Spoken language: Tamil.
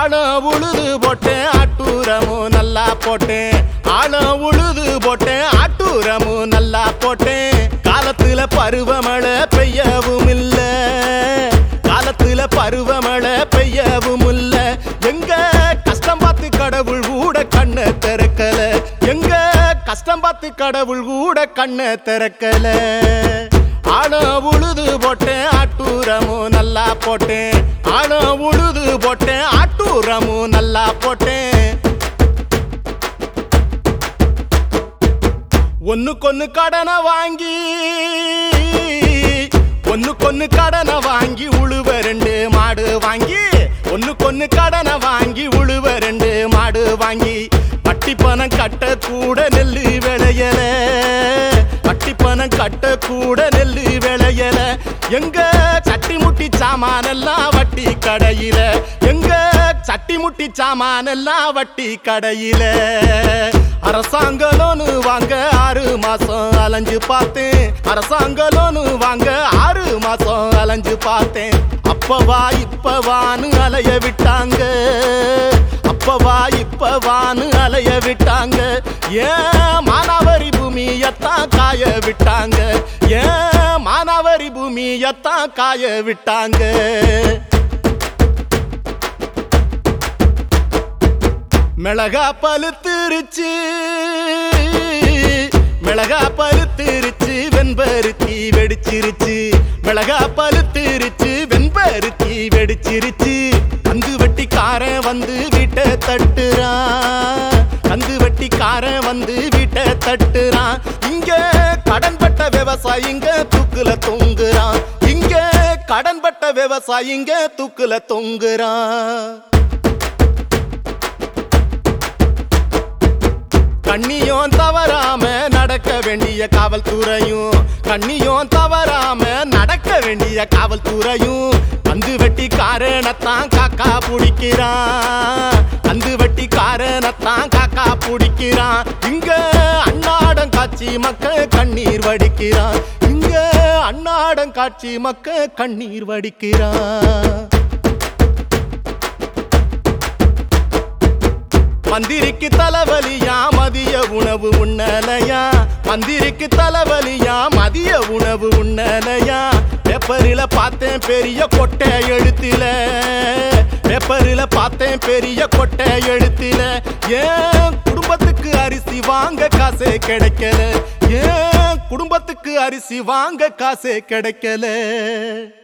ஆழம் உழுது போட்டேன் ஆட்டூரமும் நல்லா போட்டேன் ஆழம் உழுது போட்டேன் ஆட்டூரமும் நல்லா போட்டேன் காலத்துல பருவமழை பெய்யவும் இல்ல காலத்துல பருவமழை பெய்யவும் இல்ல எங்க கஷ்டம் பார்த்து கடவுள் கூட கண்ணை திறக்கல எங்க கஷ்டம் பார்த்து கடவுள் கூட கண்ணை திறக்கல ஆழம் உழுது போட்டேன் ஆட்டூரமும் நல்லா போட்டேன் ஆழம் உழுது போட்டேன் ஆட்டூரமும் நல்லா போட்டேன் ஒண்ணுக்கொன்னு கடனை வாங்கி ஒண்ணுக்கொன்னு கடனை வாங்கி உழுவ ரெண்டு மாடு வாங்கி ஒண்ணுக்கொன்னு கடனை வாங்கி உழுவ ரெண்டு மாடு வாங்கி வட்டி பணம் கட்ட கூட நெல்லு விளையல வட்டி பணம் கட்ட கூட நெல்லு விளையல எங்க சட்டி முட்டி சாமானெல்லாம் வட்டி கடையில எங்க சட்டி முட்டி சாமானெல்லாம் வட்டி கடையில அரசாங்க லோனு வாங்க ஆறு மாசம் அலைஞ்சு பார்த்தேன் அரசாங்க லோனு வாங்க ஆறு மாசம் அலைஞ்சு பார்த்தேன் அப்பவா இப்பவான்னு அலைய விட்டாங்க அப்பவா இப்பவான்னு அலைய விட்டாங்க ஏன் மானாவரி பூமியத்தான் காய விட்டாங்க ஏன் மானாவரி பூமியத்தான் காய விட்டாங்க மிளகா பழுத்திருச்சு மிளகா பழுத்திருச்சு வெண்பருத்தி வெடிச்சிருச்சு மிளகா பழுத்திருச்சு வெண்பருத்தி வெடிச்சிருச்சு கந்து வெட்டிக்காரன் வந்து வீட்டை தட்டுறான் கந்து வெட்டிக்காரன் வந்து வீட்டை தட்டுறான் இங்க கடன்பட்ட விவசாயிங்க தூக்குல தொங்குறான் இங்க கடன்பட்ட விவசாயிங்க தூக்குல தொங்குறான் கண்ணியும் தவறாம நடக்க வேண்டிய காவல்துறையும் கண்ணியும் தவறாம நடக்க வேண்டிய காவல்துறையும் கந்து வெட்டி காரணத்தான் காக்கா பிடிக்கிறான் கந்து வெட்டி காரணத்தான் காக்கா பிடிக்கிறான் இங்க அன்னாடம் காட்சி மக்கள் கண்ணீர் வடிக்கிறான் இங்க அன்னாடம் காட்சி மக்கள் கண்ணீர் வடிக்கிறான் மந்திரிக்கு தலைவலியா மதிய உணவு உண்ணலையா மந்திரிக்கு தலைவலியா மதிய உணவு உண்ணலையா பேப்பரில பார்த்தேன் பெரிய கொட்டை எழுத்தில பேப்பரில பார்த்தேன் பெரிய கொட்டை எழுத்தில ஏன் குடும்பத்துக்கு அரிசி வாங்க காசே கிடைக்கல ஏன் குடும்பத்துக்கு அரிசி வாங்க காசே கிடைக்கல